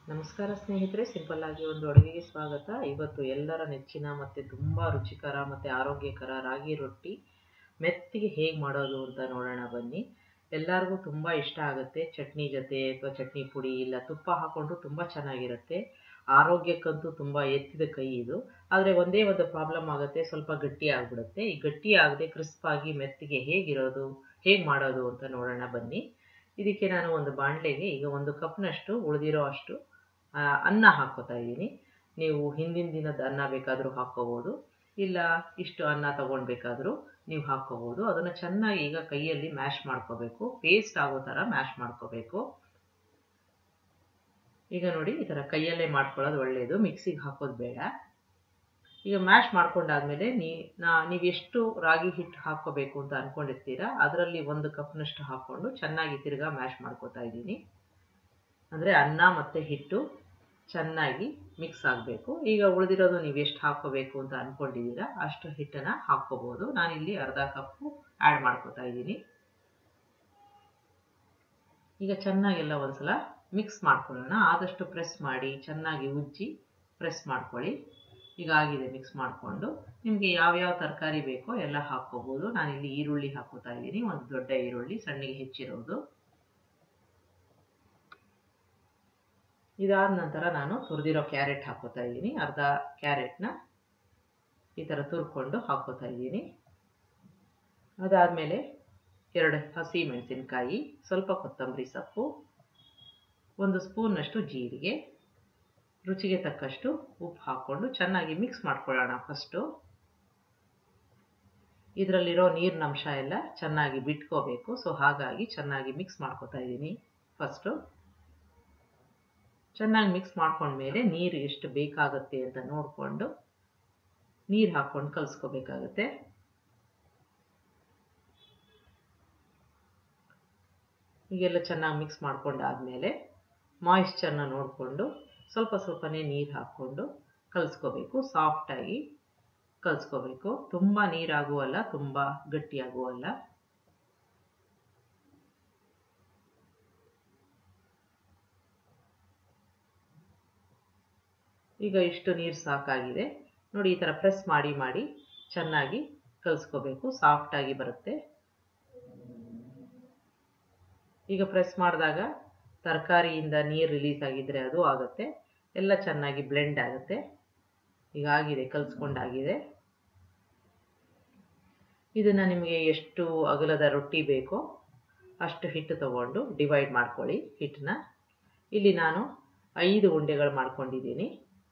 ನಮಸ್ಕಾರ ಸ್ನೇಹಿತರೆ ಸಿಂಪಲ್ ಆಗಿ ಒಂದು ಅಡುಗೆಗೆ ಸ್ವಾಗತ ಇವತ್ತು ಎಲ್ಲರ ನೆಚ್ಚಿನ ಮತ್ತು ತುಂಬ ರುಚಿಕರ ಮತ್ತು ಆರೋಗ್ಯಕರ ರಾಗಿ ರೊಟ್ಟಿ ಮೆತ್ತಿಗೆ ಹೇಗೆ ಮಾಡೋದು ಅಂತ ನೋಡೋಣ ಬನ್ನಿ ಎಲ್ಲರಿಗೂ ತುಂಬ ಇಷ್ಟ ಆಗುತ್ತೆ ಚಟ್ನಿ ಜೊತೆ ಅಥವಾ ಚಟ್ನಿ ಪುಡಿ ಇಲ್ಲ ತುಪ್ಪ ಹಾಕ್ಕೊಂಡು ತುಂಬ ಚೆನ್ನಾಗಿರುತ್ತೆ ಆರೋಗ್ಯಕ್ಕಂತೂ ತುಂಬ ಎತ್ತಿದ ಕೈ ಇದು ಆದರೆ ಒಂದೇ ಒಂದು ಪ್ರಾಬ್ಲಮ್ ಆಗುತ್ತೆ ಸ್ವಲ್ಪ ಗಟ್ಟಿ ಆಗಿಬಿಡುತ್ತೆ ಈ ಗಟ್ಟಿ ಆಗದೆ ಕ್ರಿಸ್ಪಾಗಿ ಮೆತ್ತಿಗೆ ಹೇಗಿರೋದು ಹೇಗೆ ಮಾಡೋದು ಅಂತ ನೋಡೋಣ ಬನ್ನಿ ಇದಕ್ಕೆ ನಾನು ಒಂದು ಬಾಣಲೆಗೆ ಈಗ ಒಂದು ಕಪ್ನಷ್ಟು ಉಳಿದಿರೋ ಅಷ್ಟು ಆ, ಅನ್ನ ಹಾಕ್ಕೋತಾ ಇದ್ದೀನಿ ನೀವು ಹಿಂದಿನ ದಿನದ ಅನ್ನ ಬೇಕಾದರೂ ಹಾಕ್ಕೋಬೋದು ಇಲ್ಲ ಇಷ್ಟು ಅನ್ನ ತಗೊಳ್ಬೇಕಾದ್ರೂ ನೀವು ಹಾಕ್ಕೋಬೋದು ಅದನ್ನು ಚೆನ್ನಾಗಿ ಈಗ ಕೈಯಲ್ಲಿ ಮ್ಯಾಶ್ ಮಾಡ್ಕೋಬೇಕು ಪೇಸ್ಟ್ ಆಗೋ ಥರ ಮ್ಯಾಶ್ ಮಾಡ್ಕೋಬೇಕು ಈಗ ನೋಡಿ ಈ ಥರ ಕೈಯಲ್ಲೇ ಮಾಡ್ಕೊಳ್ಳೋದು ಒಳ್ಳೆಯದು ಮಿಕ್ಸಿಗೆ ಹಾಕೋದು ಬೇಡ ಈಗ ಮ್ಯಾಶ್ ಮಾಡ್ಕೊಂಡಾದ್ಮೇಲೆ ನೀ ನಾ ನೀವು ಎಷ್ಟು ರಾಗಿ ಹಿಟ್ಟು ಹಾಕ್ಕೋಬೇಕು ಅಂತ ಅಂದ್ಕೊಂಡಿರ್ತೀರಾ ಅದರಲ್ಲಿ ಒಂದು ಕಪ್ನಷ್ಟು ಹಾಕ್ಕೊಂಡು ಚೆನ್ನಾಗಿ ತಿರ್ಗಾ ಮ್ಯಾಶ್ ಮಾಡ್ಕೋತಾ ಇದ್ದೀನಿ ಅಂದರೆ ಅನ್ನ ಮತ್ತು ಹಿಟ್ಟು ಚೆನ್ನಾಗಿ ಮಿಕ್ಸ್ ಆಗಬೇಕು ಈಗ ಉಳಿದಿರೋದು ನೀವು ಎಷ್ಟು ಹಾಕ್ಕೋಬೇಕು ಅಂತ ಅಂದ್ಕೊಂಡಿದ್ದೀರಾ ಅಷ್ಟು ಹಿಟ್ಟನ್ನು ಹಾಕ್ಕೋಬೋದು ನಾನಿಲ್ಲಿ ಅರ್ಧ ಕಪ್ಪು ಆ್ಯಡ್ ಮಾಡ್ಕೋತಾ ಇದ್ದೀನಿ ಈಗ ಚೆನ್ನಾಗೆಲ್ಲ ಒಂದ್ಸಲ ಮಿಕ್ಸ್ ಮಾಡ್ಕೊಳ್ಳೋಣ ಆದಷ್ಟು ಪ್ರೆಸ್ ಮಾಡಿ ಚೆನ್ನಾಗಿ ಉಜ್ಜಿ ಪ್ರೆಸ್ ಮಾಡ್ಕೊಳ್ಳಿ ಈಗ ಆಗಿದೆ ಮಿಕ್ಸ್ ಮಾಡಿಕೊಂಡು ನಿಮಗೆ ಯಾವ್ಯಾವ ತರಕಾರಿ ಬೇಕೋ ಎಲ್ಲ ಹಾಕ್ಕೋಬೋದು ನಾನಿಲ್ಲಿ ಈರುಳ್ಳಿ ಹಾಕೋತಾ ಇದ್ದೀನಿ ಒಂದು ದೊಡ್ಡ ಈರುಳ್ಳಿ ಸಣ್ಣಗೆ ಹೆಚ್ಚಿರೋದು ಇದಾದ ನಂತರ ನಾನು ತುರಿದಿರೋ ಕ್ಯಾರೆಟ್ ಹಾಕೋತಾ ಇದ್ದೀನಿ ಅರ್ಧ ಕ್ಯಾರೆಟ್ನ ಈ ಥರ ತುರ್ಕೊಂಡು ಹಾಕೋತಾ ಇದ್ದೀನಿ ಅದಾದಮೇಲೆ ಎರಡು ಹಸಿ ಮೆಣಸಿನ್ಕಾಯಿ ಸ್ವಲ್ಪ ಕೊತ್ತಂಬರಿ ಸೊಪ್ಪು ಒಂದು ಸ್ಪೂನ್ನಷ್ಟು ಜೀರಿಗೆ ರುಚಿಗೆ ತಕ್ಕಷ್ಟು ಉಪ್ಪು ಹಾಕ್ಕೊಂಡು ಚೆನ್ನಾಗಿ ಮಿಕ್ಸ್ ಮಾಡ್ಕೊಳ್ಳೋಣ ಫಸ್ಟು ಇದರಲ್ಲಿರೋ ನೀರಿನ ಅಂಶ ಎಲ್ಲ ಚೆನ್ನಾಗಿ ಬಿಟ್ಕೋಬೇಕು ಸೊ ಹಾಗಾಗಿ ಚೆನ್ನಾಗಿ ಮಿಕ್ಸ್ ಮಾಡ್ಕೋತಾ ಇದ್ದೀನಿ ಫಸ್ಟು ಚೆನ್ನಾಗಿ ಮಿಕ್ಸ್ ಮಾಡ್ಕೊಂಡ್ಮೇಲೆ ನೀರು ಎಷ್ಟು ಬೇಕಾಗುತ್ತೆ ಅಂತ ನೋಡಿಕೊಂಡು ನೀರು ಹಾಕ್ಕೊಂಡು ಕಲಿಸ್ಕೋಬೇಕಾಗತ್ತೆ ಹೀಗೆಲ್ಲ ಚೆನ್ನಾಗಿ ಮಿಕ್ಸ್ ಮಾಡ್ಕೊಂಡಾದ್ಮೇಲೆ ಮಾಯಿಶ್ಚರ್ನ ನೋಡಿಕೊಂಡು ಸ್ವಲ್ಪ ಸ್ವಲ್ಪನೇ ನೀರು ಹಾಕ್ಕೊಂಡು ಕಲಿಸ್ಕೋಬೇಕು ಸಾಫ್ಟಾಗಿ ಕಲಿಸ್ಕೋಬೇಕು ತುಂಬ ನೀರಾಗುವಲ್ಲ ತುಂಬ ಗಟ್ಟಿಯಾಗುವಲ್ಲ ಈಗ ಇಷ್ಟು ನೀರು ಸಾಕಾಗಿದೆ ನೋಡಿ ಈ ಥರ ಪ್ರೆಸ್ ಮಾಡಿ ಮಾಡಿ ಚೆನ್ನಾಗಿ ಕಲಿಸ್ಕೋಬೇಕು ಸಾಫ್ಟಾಗಿ ಬರುತ್ತೆ ಈಗ ಪ್ರೆಸ್ ಮಾಡಿದಾಗ ತರಕಾರಿಯಿಂದ ನೀರು ರಿಲೀಸ್ ಆಗಿದ್ದರೆ ಅದು ಆಗುತ್ತೆ ಎಲ್ಲ ಚೆನ್ನಾಗಿ ಬ್ಲೆಂಡ್ ಆಗುತ್ತೆ ಈಗ ಆಗಿದೆ ಕಲಿಸ್ಕೊಂಡಾಗಿದೆ ಇದನ್ನು ನಿಮಗೆ ಎಷ್ಟು ಅಗಲದ ರೊಟ್ಟಿ ಬೇಕೋ ಅಷ್ಟು ಹಿಟ್ಟು ತಗೊಂಡು ಡಿವೈಡ್ ಮಾಡ್ಕೊಳ್ಳಿ ಹಿಟ್ಟನ್ನ ಇಲ್ಲಿ ನಾನು ಐದು ಉಂಡೆಗಳು ಮಾಡ್ಕೊಂಡಿದ್ದೀನಿ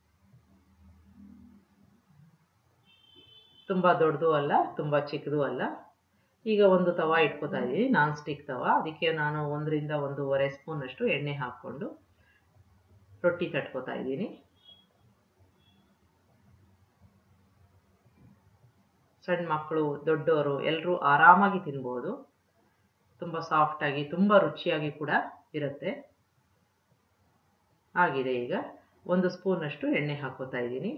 ತುಂಬ ದೊಡ್ಡದು ಅಲ್ಲ ತುಂಬ ಚಿಕ್ಕದು ಅಲ್ಲ ಈಗ ಒಂದು ತವ ಇಟ್ಕೋತಾ ಇದ್ದೀನಿ ನಾನ್ ಸ್ಟಿಕ್ ತವ ಅದಕ್ಕೆ ನಾನು ಒಂದರಿಂದ ಒಂದೂವರೆ ಸ್ಪೂನಷ್ಟು ಎಣ್ಣೆ ಹಾಕ್ಕೊಂಡು ರೊಟ್ಟಿ ತಟ್ಕೋತಾ ಇದ್ದೀನಿ ಸಣ್ಣ ಮಕ್ಕಳು ದೊಡ್ಡವರು ಎಲ್ಲರೂ ಆರಾಮಾಗಿ ತಿನ್ಬೋದು ತುಂಬ ಸಾಫ್ಟಾಗಿ ತುಂಬ ರುಚಿಯಾಗಿ ಕೂಡ ಇರುತ್ತೆ ಆಗಿದೆ ಈಗ ಒಂದು ಸ್ಪೂನಷ್ಟು ಎಣ್ಣೆ ಹಾಕೋತಾ ಇದ್ದೀನಿ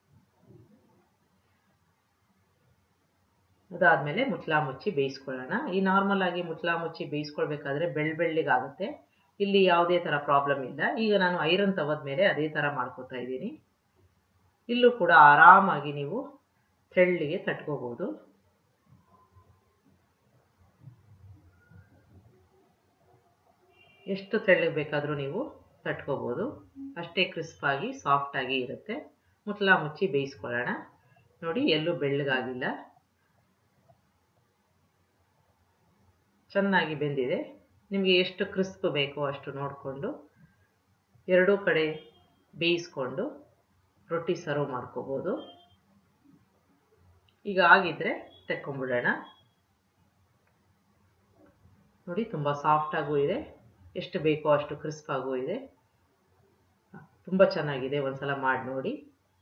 ಅದಾದಮೇಲೆ ಮುಚ್ಚಳ ಮುಚ್ಚಿ ಬೇಯಿಸ್ಕೊಳ್ಳೋಣ ಈ ನಾರ್ಮಲ್ ಆಗಿ ಮುಚ್ಚಳ ಮುಚ್ಚಿ ಬೇಯಿಸ್ಕೊಳ್ಬೇಕಾದ್ರೆ ಬೆಳ್ಳ ಬೆಳ್ಳಿಗಾಗುತ್ತೆ ಇಲ್ಲಿ ಯಾವುದೇ ಥರ ಪ್ರಾಬ್ಲಮ್ ಇಲ್ಲ ಈಗ ನಾನು ಐರನ್ ತವದ ಮೇಲೆ ಅದೇ ಥರ ಮಾಡ್ಕೋತಾ ಇದ್ದೀನಿ ಇಲ್ಲೂ ಕೂಡ ಆರಾಮಾಗಿ ನೀವು ತೆಳ್ಳಿಗೆ ತಟ್ಕೋಬೋದು ಎಷ್ಟು ತೆಳ್ಳಗೆ ಬೇಕಾದರೂ ನೀವು ತಟ್ಕೋಬೋದು ಅಷ್ಟೇ ಕ್ರಿಸ್ಪಾಗಿ ಸಾಫ್ಟಾಗಿ ಇರುತ್ತೆ ಮುಚ್ಚಳ ಮುಚ್ಚಿ ಬೇಯಿಸ್ಕೊಳ್ಳೋಣ ನೋಡಿ ಎಲ್ಲೂ ಬೆಳ್ಳಗಾಗಿಲ್ಲ ಚೆನ್ನಾಗಿ ಬೆಂದಿದೆ ನಿಮಗೆ ಎಷ್ಟು ಕ್ರಿಸ್ಪ್ ಬೇಕೋ ಅಷ್ಟು ನೋಡಿಕೊಂಡು ಎರಡೂ ಕಡೆ ಬೇಯಿಸ್ಕೊಂಡು ರೊಟ್ಟಿ ಸರ್ವ್ ಮಾಡ್ಕೋಬೋದು ಈಗ ಆಗಿದ್ದರೆ ತೆಕ್ಕೊಂಬಿಡೋಣ ನೋಡಿ ತುಂಬ ಸಾಫ್ಟಾಗೂ ಇದೆ ಎಷ್ಟು ಬೇಕೋ ಅಷ್ಟು ಕ್ರಿಸ್ಪ್ ಆಗೂ ಇದೆ ತುಂಬ ಚೆನ್ನಾಗಿದೆ ಒಂದ್ಸಲ ಮಾಡಿ ನೋಡಿ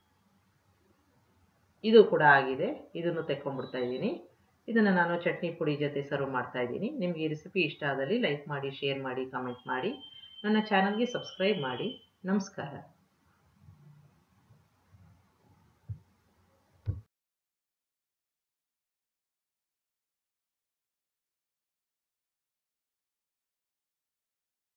ಇದು ಕೂಡ ಆಗಿದೆ ಇದನ್ನು ತೆಕ್ಕೊಂಬಿಡ್ತಾ ಇದ್ದೀನಿ ಇದನ್ನು ನಾನು ಚಟ್ನಿ ಪುಡಿ ಜೊತೆ ಸರ್ವ್ ಮಾಡ್ತಾ ಇದ್ದೀನಿ ನಿಮಗೆ ಈ ರೆಸಿಪಿ ಇಷ್ಟ ಆದಲ್ಲಿ ಲೈಕ್ ಮಾಡಿ ಶೇರ್ ಮಾಡಿ ಕಮೆಂಟ್ ಮಾಡಿ ನನ್ನ ಚಾನಲ್ಗೆ ಸಬ್ಸ್ಕ್ರೈಬ್ ಮಾಡಿ ನಮಸ್ಕಾರ